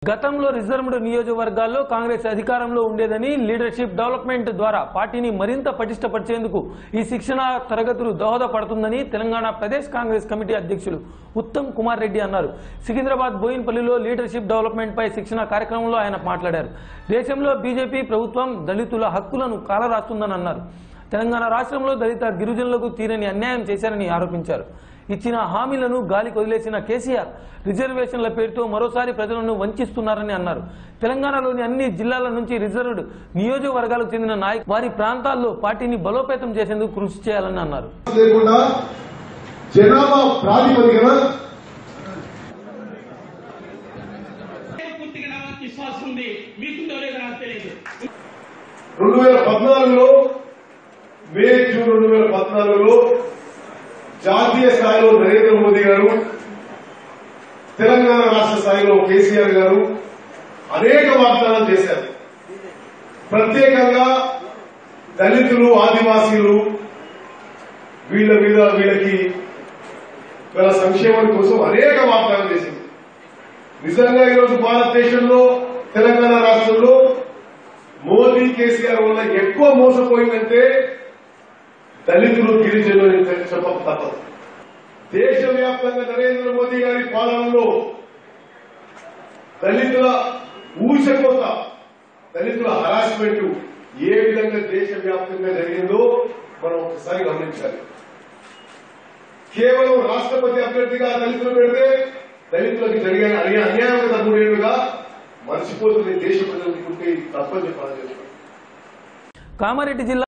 గతంలో రిజర్వ్డ్ నియోజకవర్గాల్లో కాంగ్రెస్ అధికారంలో ఉండేదని లీడర్షిప్ డెవలప్మెంట్ ద్వారా పార్టీని మరింత పటిష్టపరిచేందుకు ఈ శిక్షణ తరగతులు దోహదపడుతుందని తెలంగాణ ప్రదేశ్ కాంగ్రెస్ కమిటీ అధ్యక్షులు ఉత్తమ్ కుమార్ రెడ్డి అన్నారు సికింద్రాబాద్ బోయిన్పల్లిలో లీడర్షిప్ డెవలప్మెంట్ పై శిక్షణ కార్యక్రమంలో ఆయన మాట్లాడారు దేశంలో బీజేపీ ప్రభుత్వం దళితుల హక్కులను కాలరాస్తుందని అన్నారు తెలంగాణ రాష్ట్రంలో దళిత గిరిజనులకు తీరని అన్యాయం చేశారని ఆరోపించారు ఇచ్చిన హామీలను గాలికి వదిలేసిన కేసీఆర్ రిజర్వేషన్ల పేరుతో మరోసారి ప్రజలను వంచిస్తున్నారని అన్నారు తెలంగాణలోని అన్ని జిల్లాల నుంచి రిజర్వ్డ్ నియోజకవర్గాలకు చెందిన నాయకులు వారి ప్రాంతాల్లో పార్టీని బలోపేతం చేసేందుకు కృషి చేయాలని అన్నారు లేకుండా జనాభా ప్రాతిపదికన పూర్తిగా నాకు విశ్వాసం ఉంది మీకుందో లేదో నాకు తెలియదు రెండు వేల పద్నాలుగులో మే జూన్ రెండు వేల పద్నాలుగులో జాతీయ స్థాయిలో నరేంద్ర మోదీ గారు తెలంగాణ రాష్ట్ర స్థాయిలో కేసీఆర్ గారు అనేక వాగ్దానాలు చేశారు ప్రత్యేకంగా దళితులు ఆదివాసీలు వీళ్ళ మీద వీళ్ళకి వీళ్ళ సంక్షేమం కోసం అనేక వాగ్దానాలు చేసింది నిజంగా ఈరోజు భారతదేశంలో తెలంగాణ రాష్ట్రంలో మోదీ కేసీఆర్ వల్ల ఎక్కువ మోసపోయిందంటే దళితులు గిరిజనులు అని చెప్పక తప్పదు దేశవ్యాప్తంగా నరేంద్ర మోదీ గారి పాలనలో దళితుల ఊచకోత దళితుల హరాస్మెంట్ ఏ విధంగా దేశవ్యాప్తంగా జరిగిందో మనం ఒకసారి గమనించాలి కేవలం రాష్ట్రపతి అభ్యర్థిగా దళితులు పెడితే దళితులకు జరిగిన అన్య- అన్యాయం కదా మూడేళ్లుగా మర్చిపోతుంది దేశ ప్రజలు ఉంటే తప్పని చెప్పాలని చెప్తాను కామారెడ్డి జిల్లా